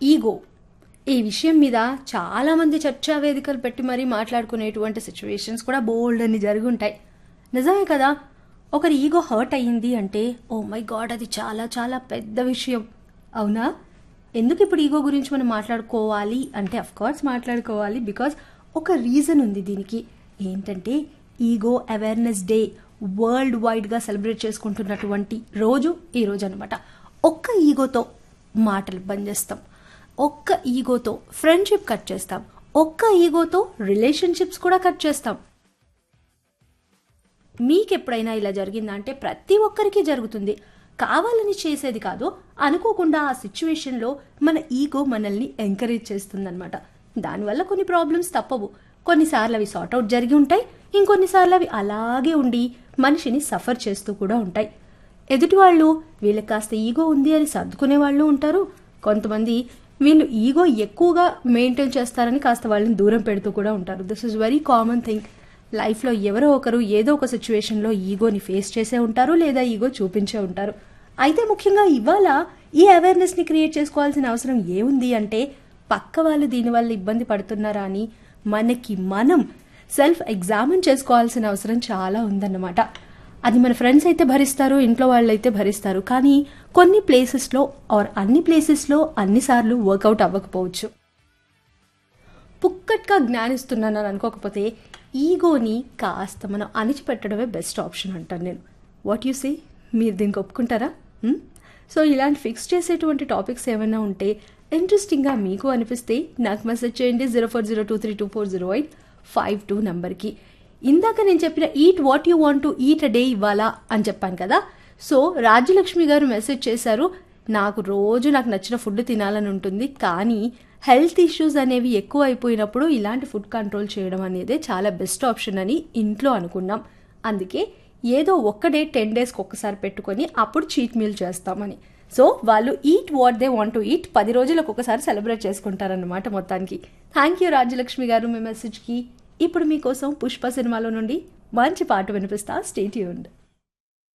Ego ఈ విషయం మీద చాలామంది చర్చా వేదికలు పెట్టి మరీ మాట్లాడుకునేటువంటి సిచ్యువేషన్స్ కూడా బోల్డ్ అని జరిగి ఉంటాయి నిజమే కదా ఒకరి ఈగో హర్ట్ అయ్యింది అంటే ఓ మై గాడ్ అది చాలా చాలా పెద్ద విషయం అవునా ఎందుకు ఇప్పుడు ఈగో గురించి మనం మాట్లాడుకోవాలి అంటే అఫ్ కోర్స్ మాట్లాడుకోవాలి బికాజ్ ఒక రీజన్ ఉంది దీనికి ఏంటంటే ఈగో అవేర్నెస్ డే వరల్డ్ వైడ్గా సెలబ్రేట్ చేసుకుంటున్నటువంటి రోజు ఈ రోజు అనమాట ఒక్క ఈగోతో మాటలు బంద్ చేస్తాం ఒక్క ఈగోతో ఫ్రెండ్షిప్ కట్ చేస్తాం ఒక్క ఈగోతో రిలేషన్షిప్స్ కూడా కట్ చేస్తాం మీకు ఎప్పుడైనా ఇలా జరిగిందా అంటే ప్రతి ఒక్కరికి జరుగుతుంది కావాలని చేసేది కాదు అనుకోకుండా ఆ సిచ్యువేషన్లో మన ఈగో మనల్ని ఎంకరేజ్ చేస్తుందన్నమాట దానివల్ల కొన్ని ప్రాబ్లమ్స్ తప్పవు కొన్నిసార్లు అవి సార్ట్అవుట్ జరిగి ఉంటాయి ఇంకొన్నిసార్లు అవి అలాగే ఉండి మనిషిని సఫర్ చేస్తూ కూడా ఉంటాయి ఎదుటి వాళ్ళు వీళ్ళకి కాస్త ఈగో ఉంది అని సర్దుకునే వాళ్ళు ఉంటారు కొంతమంది వీళ్ళు ఈగో ఎక్కువగా మెయింటైన్ చేస్తారని కాస్త వాళ్ళని దూరం పెడుతూ కూడా ఉంటారు this is very common thing లైఫ్లో ఎవరో ఒకరు ఏదో ఒక సిచ్యువేషన్లో ఈగోని ఫేస్ చేసే ఉంటారు లేదా ఈగో చూపించే ఉంటారు అయితే ముఖ్యంగా ఇవాళ ఈ అవేర్నెస్ని క్రియేట్ చేసుకోవాల్సిన అవసరం ఏముంది అంటే పక్క వాళ్ళు దీనివల్ల ఇబ్బంది పడుతున్నారా అని మనకి మనం సెల్ఫ్ ఎగ్జామిన్ చేసుకోవాల్సిన అవసరం చాలా ఉందన్నమాట అది మన ఫ్రెండ్స్ అయితే భరిస్తారు ఇంట్లో వాళ్ళు అయితే భరిస్తారు కానీ కొన్ని ప్లేసెస్లో ఆర్ అన్ని ప్లేసెస్లో అన్నిసార్లు వర్కౌట్ అవ్వకపోవచ్చు పుక్కట్గా జ్ఞానిస్తున్నాను అని అనుకోకపోతే ఈగోని కాస్త మనం అణిచిపెట్టడమే బెస్ట్ ఆప్షన్ అంటాను నేను వాట్ యు సే మీరు దీనికి ఒప్పుకుంటారా హ్మ్? సో ఇలాంటి ఫిక్స్ చేసేటువంటి టాపిక్స్ ఏమైనా ఉంటే ఇంట్రెస్టింగ్గా మీకు అనిపిస్తే నాకు మెసేజ్ చేయండి zero four zero two three two four zero eight five two నెంబర్కి ఇందాక నేను చెప్పిన eat what you want to eat a day ఇవ్వాలా అని చెప్పాను కదా సో రాజ్యలక్ష్మి గారు మెసేజ్ చేశారు నాకు రోజు నాకు నచ్చిన ఫుడ్ తినాలని ఉంటుంది కానీ హెల్త్ ఇష్యూస్ అనేవి ఎక్కువ అయిపోయినప్పుడు ఇలాంటి ఫుడ్ కంట్రోల్ చేయడం అనేది చాలా బెస్ట్ ఆప్షన్ అని ఇంట్లో అనుకున్నాం అందుకే ఏదో ఒక్క డే టెన్ డేస్కి ఒక్కసారి పెట్టుకొని అప్పుడు చీట్ మీల్ చేస్తామని సో వాళ్ళు eat what they want to eat పది రోజులకు ఒకసారి సెలబ్రేట్ చేసుకుంటారన్నమాట మొత్తానికి థ్యాంక్ యూ రాజ్యలక్ష్మి గారు మీ మెసేజ్కి ఇప్పుడు మీకోసం పుష్ప సినిమాలో నుండి మంచి పాట వినిపిస్తా స్టేట్ యూండ్